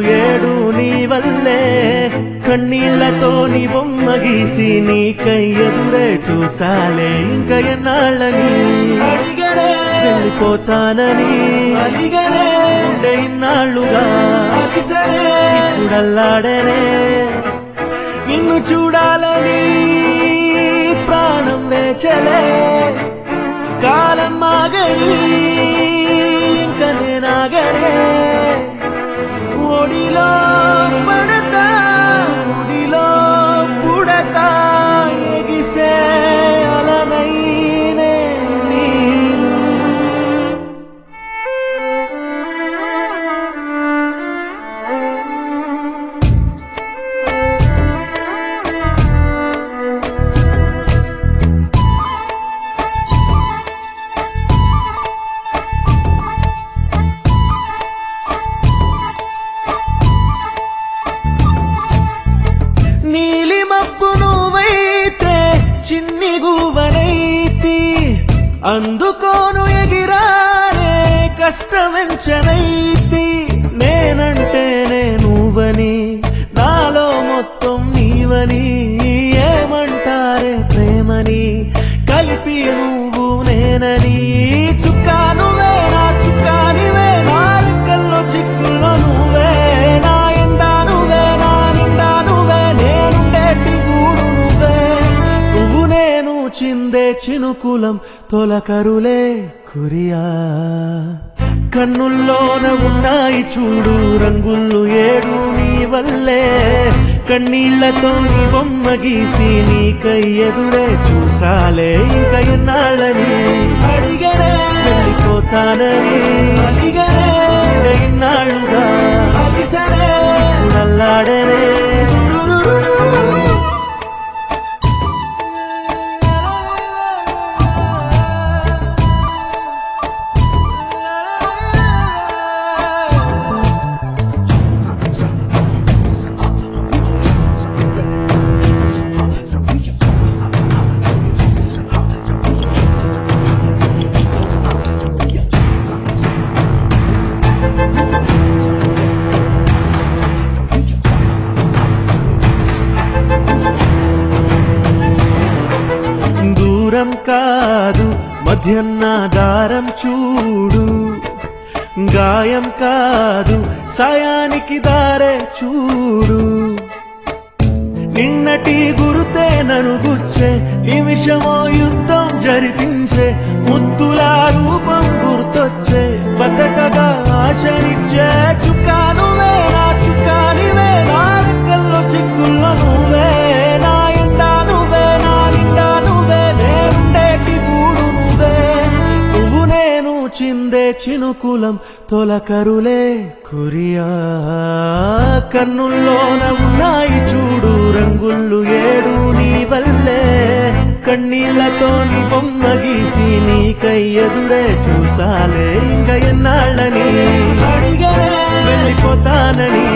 ఏడు నీ వల్లే కన్నీళ్లతో నీ బొమ్మ గీసి నీ ఎదురే చూసాలే ఇంకా ఎన్నాళ్ళని అడిగనే వెళ్ళిపోతానని అడిగనే ఉండే ఇన్నాళ్ళుగా అలిసనే ఇప్పుడల్లాడనే నిన్ను చూడాలని ప్రాణం వేచలే కాలం మాగని ఇంక నేనాగనే ఒడిలో పడతా ఒడిలో పుడతా ఎగిసే అలనైనే నీవు నీలి మబ్బు నువ్వైతే చిన్ని గువనైతి అందుకోను ఎగిరానే కష్టమెంచనైతి నేనంటేనే నువ్వని నాలో మొత్తం నీవని ఏమంటారే ప్రేమని కలిపి నువ్వు నేనని చుక్కా నువ్వే నా చుక్కానివే నా రెక్కల్లో చిక్కుల్లో నువ్వే నా ఎండా నువ్వే నా నిండా నువ్వే నేనుండేటి గూడు నువ్వే నువ్వు నేను చిందే చినుకులం తొలకరులే కురియా కన్నుల్లోన ఉన్నాయి చూడు రంగులు ఏడు నీ వల్లే కన్నీళ్లతో నీ బొమ్మ గీసి నీకై ఎదురే చూసాలే ఇంక ఎన్నాళ్ళని అడిగనే వెళ్ళిపోతానని అడిగనే ఉండే ఇన్నాళ్ళుగా అలిసనే నల్లాడనే దూరం కాదు మధ్యన్న దారం చూడు గాయం కాదు సాయానికి దారే చూడు నిన్నటి గురుతే నన్ను గుచ్చే నిమిషమో యుద్ధం జరిపించే ముత్తుల రూపం గుర్తొచ్చే బతకగా ఆశనిచ్చే చుక్కానువే నా చుక్కానివే నా రెక్కల్లో చిక్కుల్లో నువ్వే నా ఎండా నువ్వే నా నిండా నువ్వే నేనుండేటి గూడు నువ్వే నువ్వు నేను చిందే చినుకులం తొలకరులే కురియా కన్నుల్లోన ఉన్నాయి చూడు రంగుళ్ళు ఏడు నీ వల్లే కన్నీళ్లతో నీ బొమ్మ గీసి నీకై ఎదురే చూసాలే ఇంక ఎన్నాళ్ళని అడిగనే వెళ్ళిపోతానని